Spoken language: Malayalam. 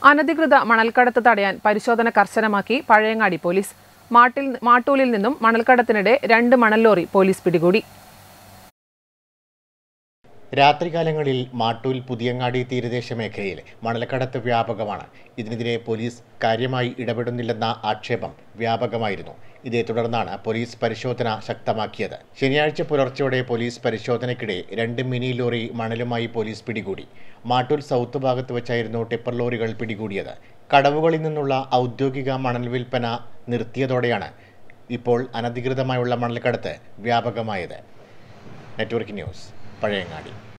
അനധികൃത മണൽക്കടത്ത് തടയാൻ പരിശോധന കർശനമാക്കി പഴയങ്ങാടി പോലീസ് മാട്ടിൽ മാട്ടൂലിൽ നിന്നും മണൽക്കടത്തിനിടെ രണ്ട് മണൽ ലോറി പോലീസ് പിടികൂടി രാത്രികാലങ്ങളിൽ മാട്ടൂൽ പുതിയങ്ങാടി തീരദേശ മേഖലയിൽ മണൽക്കടത്ത് വ്യാപകമാണ് ഇതിനെതിരെ പോലീസ് കാര്യമായി ഇടപെടുന്നില്ലെന്ന ആക്ഷേപം വ്യാപകമായിരുന്നു ഇതേ തുടർന്നാണ് പോലീസ് പരിശോധന ശക്തമാക്കിയത് ശനിയാഴ്ച പുലർച്ചെയോടെ പോലീസ് പരിശോധനയ്ക്കിടെ രണ്ട് മിനി ലോറി മണലുമായി പോലീസ് പിടികൂടി മാട്ടൂൽ സൗത്ത് ഭാഗത്ത് വെച്ചായിരുന്നു ടിപ്പർ ലോറികൾ പിടികൂടിയത് കടവുകളിൽ നിന്നുള്ള ഔദ്യോഗിക മണൽ വിൽപ്പന നിർത്തിയതോടെയാണ് ഇപ്പോൾ അനധികൃതമായുള്ള മണൽക്കടത്ത് വ്യാപകമായത് നെറ്റ്വർക്ക് ന്യൂസ് പഴയങ്ങാടി